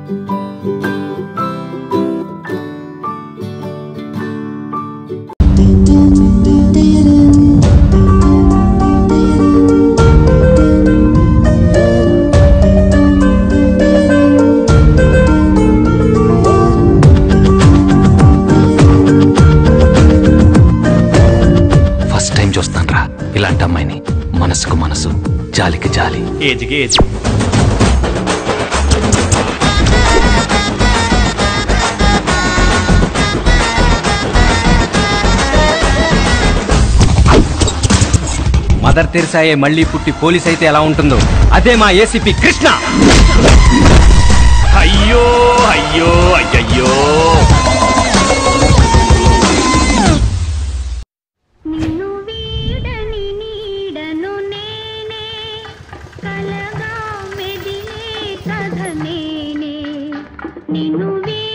first time చూస్తాను రా ఇలాంటి అమ్మాయిని మనసుకు మనసు జాలికి జాలి ఏజ్కి ఏజ్ మదర్ తెరిసాయే మళ్ళీ పుట్టి పోలీస్ అయితే ఎలా ఉంటుందో అదే మా ఏసీపీ కృష్ణ అయ్యో అయ్యో అయ్యయ్యో నిన్ను వీడని నీడను నేనే కలగా మెదిలే కథ నేనే నిన్ను వీ